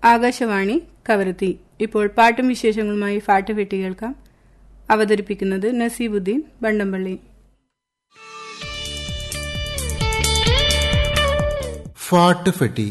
ആകാശവാണി കവരത്തി ഇപ്പോൾ പാട്ടും വിശേഷങ്ങളുമായി പാട്ട് വെട്ടി കേൾക്കാം അവതരിപ്പിക്കുന്നത് നസീബുദ്ദീൻ ബണ്ടംപള്ളി ഫാട്ട് ഫെട്ടി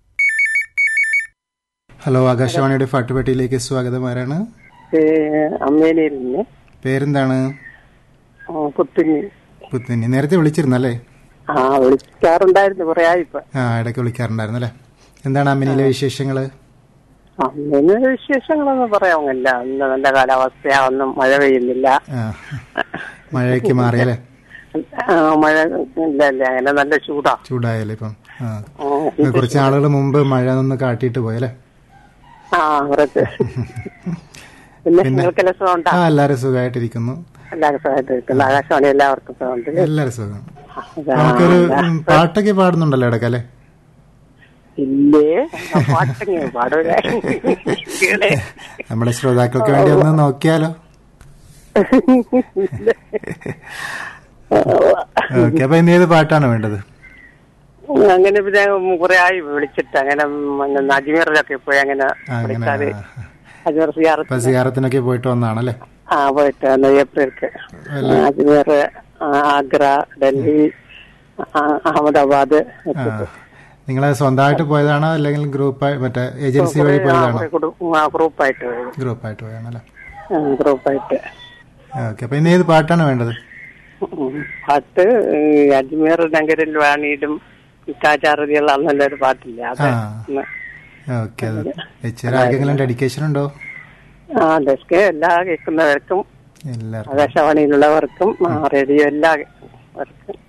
ഹലോ ആകാശവാണിയുടെ ഫാട്ട് ഫെട്ടിയിലേക്ക് സ്വാഗതം ആരാണ് അമ്മേനേരിന്ന് പേരെന്താണ് പുത്തുഞ്ഞി പുത്തിനി നേരത്തെ വിളിച്ചിരുന്നല്ലേ ആ വിളിക്കാറുണ്ടായിരുന്നു കുറെ ആയിപ്പോ ആ ഇടയ്ക്ക് വിളിക്കാറുണ്ടായിരുന്നു അല്ലേ എന്താണ് അമ്മിനിയിലെ വിശേഷങ്ങള് അമ്മേന് വിശേഷങ്ങളൊന്നും പറയാമല്ല ഇന്ന് നല്ല കാലാവസ്ഥയാ ഒന്നും മഴ പെയ്യുന്നില്ല ആ മഴയ്ക്ക് മാറിയല്ലേ ആ, മഴ ഇല്ല ഇല്ല അങ്ങനെ നല്ല ചൂടാ ചൂടായല്ലേ ഇപ്പം ആ ആ, കുറച്ച് ആളുകൾ മുമ്പ് മഴ ഒന്ന് കാട്ടിയിട്ട് പോയല്ലേ ആ കുറച്ച് പിന്നെ നിങ്ങൾക്കെല്ലാം സുഖമുണ്ടോ ആ എല്ലാവരും സുഖമായിട്ടിരിക്കുന്നു എല്ലാവർക്കും സുഖമായിട്ട് ഇരിക്കുന്നു ആകാശവാണി എല്ലാവർക്കും സുഖമുണ്ട് എല്ലാവരും സുഖം നമുക്കൊരു ഉം, പാട്ടൊക്കെ പാടുന്നുണ്ടല്ലോ ഇടയ്ക്കല്ലേ ഇല്ലേ ആ, പാട്ടങ്ങ് പാടൂല കേളെ. നമ്മുടെ ശ്രോതാക്കൾക്ക് വേണ്ടി ഒന്ന് നോക്കിയാലോ ഓക്കെ അപ്പൊ ഇന്ന് ഏത് പാട്ടാണ് വേണ്ടത് അങ്ങനെ പിന്നെ കുറെ ആയി വിളിച്ചിട്ട് അങ്ങനെ ഉം, അജ്മീറിലൊക്കെ പോയി അങ്ങനെ ആ, അങ്ങനെ വിളിച്ചാല് ആ. അജ്മീർ ഇപ്പൊ സിയാറത്ത് സിയാറത്തിനൊക്കെ പോയിട്ട് വന്നാണല്ലേ ആ പോയിട്ട് വന്നു ഏപ്രിൽക്ക് അജ്മീർ ആ, ആഗ്ര ഡൽഹി ആ, അഹമ്മദാബാദ് ആ നിങ്ങളെ സ്വന്തമായിട്ട് പോയതാണോ അല്ലെങ്കിൽ ഗ്രൂപ്പ് മറ്റേ ഏജൻസി വഴി പോയതാണോ ഗ്രൂപ്പായിട്ട് പോയി. ഗ്രൂപ്പായിട്ട് പോയതാണല്ലേ ആ, ഗ്രൂപ്പായിട്ട് ഓക്കെ അപ്പൊ ഇന്ന് ഏത് പാട്ടാണ് വേണ്ടത് ഉം. പാട്ട് ഈ അജ്മീർ നഗരിൽ വാണിയിടും ഇക്കാചാരതിയുള്ള നല്ലൊരു പാട്ടില്ല അത് ആ. ഓക്കെ അത് വെച്ചാൽ ആർക്കെങ്കിലും ഡെഡിക്കേഷൻ ഉണ്ടോ ആ ഡെസ്ക് എല്ലാ കേൾക്കുന്നവർക്കും എല്ലാവർക്കും ആകാശവാണിയിലുള്ളവർക്കും ആ, റേഡിയോ എല്ലാ